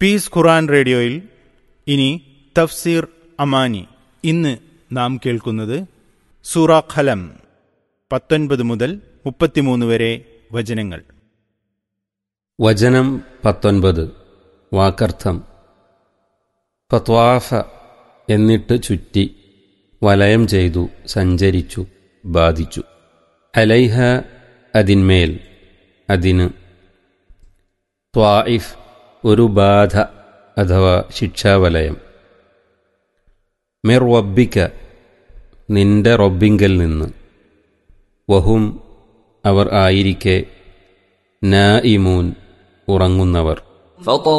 piece ഖുറാൻ റേഡിയോയിൽ ഇനി തഫ്സീർ അമാനി ഇന്ന് നാം കേൾക്കുന്നത് സൂറ ഖലം പത്തൊൻപത് മുതൽ മുപ്പത്തിമൂന്ന് വരെ വചനങ്ങൾ വചനം പത്തൊൻപത് വാക്കർത്ഥം ഫത്വാഫ എന്നിട്ട് ചുറ്റി വലയം ചെയ്തു സഞ്ചരിച്ചു ബാധിച്ചു അലൈഹ അതിന്മേൽ അതിന് ത്വായിഫ് ഒരു ബാധ അഥവാ ശിക്ഷാവലയം മിർ വബ്ബിക്ക നിന്റെ റബ്ബിങ്കൽ നിന്ന് വഹും അവർ ആയിരിക്കെ നായിമൂൻ ഉറങ്ങുന്നവർ